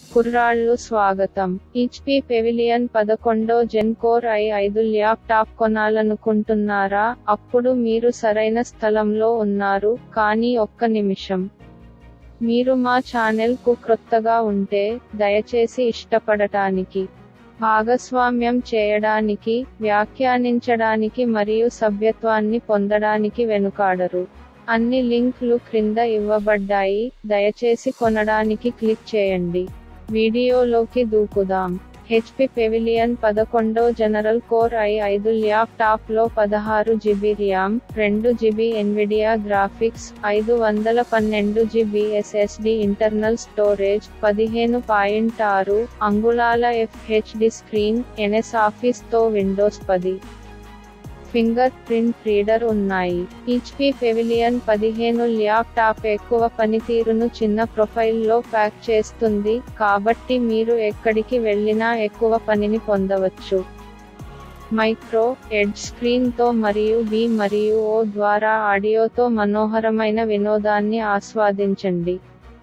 కుర్రాళ్ళు స్వాగతం HP Pavilion పదకొండో జెన్ కోర్ ఐ ఐదు ల్యాప్టాప్ కొనాలనుకుంటున్నారా అప్పుడు మీరు సరైన స్థలంలో ఉన్నారు కానీ ఒక్క నిమిషం మీరు మా ఛానల్ కు క్రొత్తగా ఉంటే దయచేసి ఇష్టపడటానికి భాగస్వామ్యం చేయడానికి వ్యాఖ్యానించడానికి మరియు సభ్యత్వాన్ని పొందడానికి వెనుకాడరు అన్ని లింక్లు క్రింద ఇవ్వబడ్డాయి దయచేసి కొనడానికి క్లిక్ చేయండి వీడియోలోకి దూకుదాం హెచ్పి పెవిలియన్ పదకొండో జనరల్ కోర్ ఐ ఐదు ల్యాప్టాప్ లో పదహారు జిబి ర్యామ్ రెండు జిబి ఎన్విడియా గ్రాఫిక్స్ ఐదు వందల పన్నెండు జిబి ఎస్ఎస్డి ఇంటర్నల్ స్టోరేజ్ పదిహేను పాయింట్ ఆరు అంగుళాల ఎఫ్హెచ్డి స్క్రీన్ ఎన్ఎస్ ఆఫీస్ తో విండోస్ పది ఫింగర్ ప్రింట్ రీడర్ ఉన్నాయి హెచ్పి పెవిలియన్ పదిహేను ల్యాప్టాప్ ఎక్కువ పనితీరును చిన్న ప్రొఫైల్లో ప్యాక్ చేస్తుంది కాబట్టి మీరు ఎక్కడికి వెళ్ళినా ఎక్కువ పనిని పొందవచ్చు మైక్రో ఎడ్జ్ స్క్రీన్ తో మరియు బి మరియు ఓ ద్వారా ఆడియోతో మనోహరమైన వినోదాన్ని ఆస్వాదించండి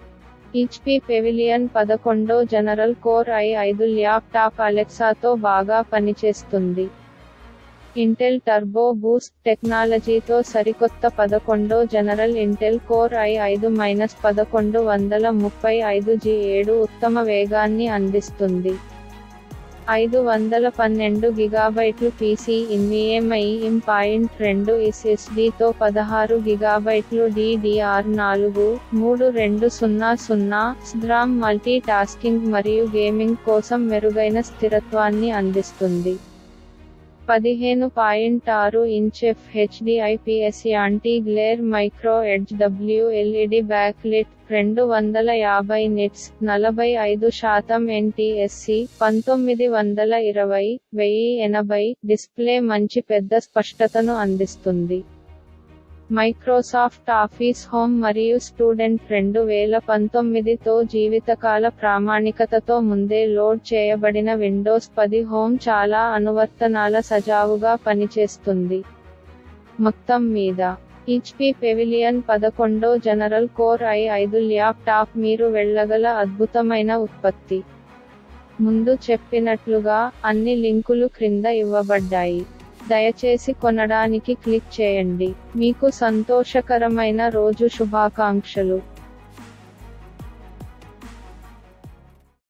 హెచ్పి పెవిలియన్ పదకొండో జనరల్ కోర్ ఐ ఐదు ల్యాప్టాప్ అలెక్సాతో బాగా పనిచేస్తుంది ఇంటెల్ టర్బో బూస్ట్ టెక్నాలజీతో సరికొత్త పదకొండో జనరల్ ఇంటెల్ కోర్ ఐ ఐదు మైనస్ పదకొండు వందల ముప్పై ఐదు జి ఏడు ఉత్తమ వేగాన్ని అందిస్తుంది ఐదు వందల పన్నెండు గిగాబైట్లు పీసీ ఇన్విఎంఐ ఇం పాయింట్ రెండు ఎస్ఎస్డితో పదహారు గిగాబైట్లు డిడిఆర్ నాలుగు మూడు రెండు సున్నా సున్నా స్ద్రామ్ మల్టీ టాస్కింగ్ మరియు గేమింగ్ కోసం మెరుగైన స్థిరత్వాన్ని అందిస్తుంది పదిహేను పాయింట్ ఆరు inch FHD IPS anti glare micro edge WLED backlit రెండు వందల యాభై నిట్స్ నలభై ఐదు శాతం ఎన్టీఎస్సి పంతొమ్మిది వందల ఇరవై వెయ్యి ఎనభై డిస్ప్లే మంచి పెద్ద స్పష్టతను అందిస్తుంది మైక్రోసాఫ్ట్ ఆఫీస్ హోమ్ మరియు స్టూడెంట్ రెండు వేల పంతొమ్మిదితో జీవితకాల ప్రామాణికతతో ముందే లోడ్ చేయబడిన విండోస్ పది హోమ్ చాలా అనువర్తనాల సజావుగా పనిచేస్తుంది మొత్తం మీద హెచ్పి పెవిలియన్ పదకొండో జనరల్ కోర్ ఐ ఐదు ల్యాప్టాప్ మీరు వెళ్ళగల అద్భుతమైన ఉత్పత్తి ముందు చెప్పినట్లుగా అన్ని లింకులు క్రింద ఇవ్వబడ్డాయి దయచేసి కొనడానికి క్లిక్ చేయండి మీకు సంతోషకరమైన రోజు శుభాకాంక్షలు